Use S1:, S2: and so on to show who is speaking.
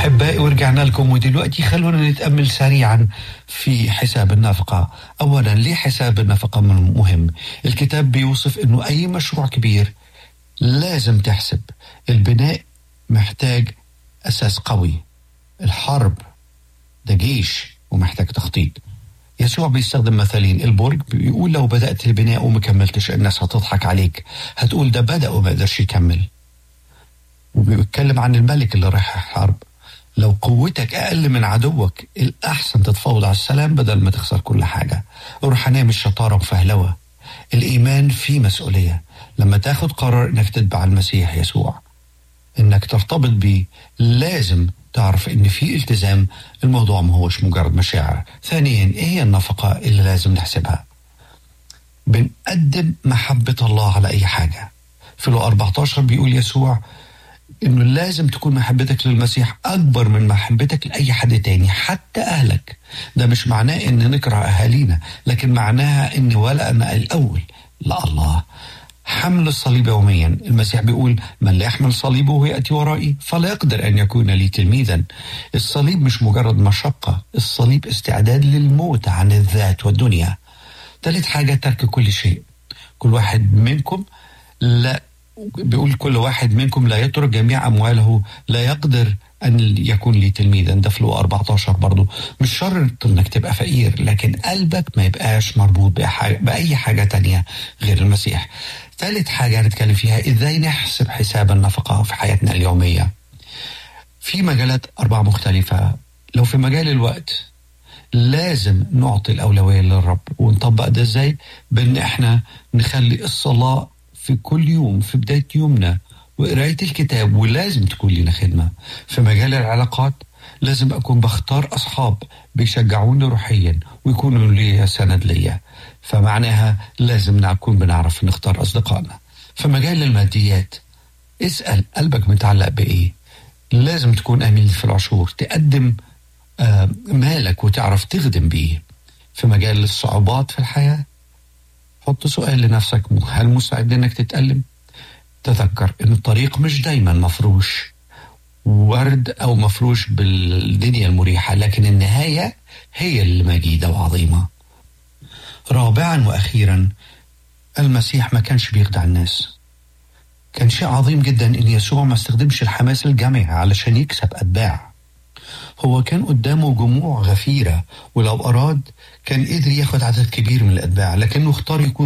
S1: أحبائي ورجعنا لكم ودلوقتي خلونا نتأمل سريعا في حساب النفقة أولا ليه حساب النفقة مهم الكتاب بيوصف أنه أي مشروع كبير لازم تحسب البناء محتاج أساس قوي الحرب ده جيش ومحتاج تخطيط يسوع بيستخدم مثالين البرج بيقول لو بدأت البناء وما كملتش الناس هتضحك عليك هتقول ده بدأ وما قدرش يكمل وبيتكلم عن الملك اللي رايح الحرب لو قوتك أقل من عدوك الأحسن تتفاوض على السلام بدل ما تخسر كل حاجة الروحانية مش شطارة وفهلوة الإيمان فيه مسؤولية لما تاخد قرار إنك تتبع المسيح يسوع إنك ترتبط بيه لازم تعرف إن في التزام الموضوع ما هوش مجرد مشاعر ثانيا إيه هي النفقة اللي لازم نحسبها بنقدم محبة الله على أي حاجة في لو 14 بيقول يسوع انه لازم تكون محبتك للمسيح اكبر من محبتك لاي حد تاني حتى اهلك ده مش معناه ان نكره اهالينا لكن معناها ان ولا انا الاول لا الله حمل الصليب يوميا المسيح بيقول من لا يحمل صليبه وياتي ورائي فلا يقدر ان يكون لي تلميذا الصليب مش مجرد مشقه الصليب استعداد للموت عن الذات والدنيا ثالث حاجه ترك كل شيء كل واحد منكم لا بيقول كل واحد منكم لا يترك جميع أمواله لا يقدر أن يكون لي تلميذا ده في 14 برضه مش شرط إنك تبقى فقير لكن قلبك ما يبقاش مربوط بأي حاجة تانية غير المسيح ثالث حاجة هنتكلم فيها إزاي نحسب حساب النفقة في حياتنا اليومية في مجالات أربعة مختلفة لو في مجال الوقت لازم نعطي الأولوية للرب ونطبق ده إزاي بإن إحنا نخلي الصلاة في كل يوم في بداية يومنا وقراية الكتاب ولازم تكون لنا خدمة في مجال العلاقات لازم أكون بختار أصحاب بيشجعوني روحيا ويكونوا لي سند ليا فمعناها لازم نكون بنعرف نختار أصدقائنا في مجال الماديات اسأل قلبك متعلق بإيه لازم تكون أمين في العشور تقدم آه مالك وتعرف تخدم بيه في مجال الصعوبات في الحياه حط سؤال لنفسك هل مستعد انك تتألم؟ تذكر ان الطريق مش دايما مفروش ورد او مفروش بالدنيا المريحة لكن النهاية هي اللي مجيدة وعظيمة رابعا واخيرا المسيح ما كانش بيخدع الناس كان شيء عظيم جدا ان يسوع ما استخدمش الحماس الجامعي علشان يكسب اتباع هو كان قدامه جموع غفيرة ولو أراد كان قدر ياخد عدد كبير من الأتباع لكنه اختار يكون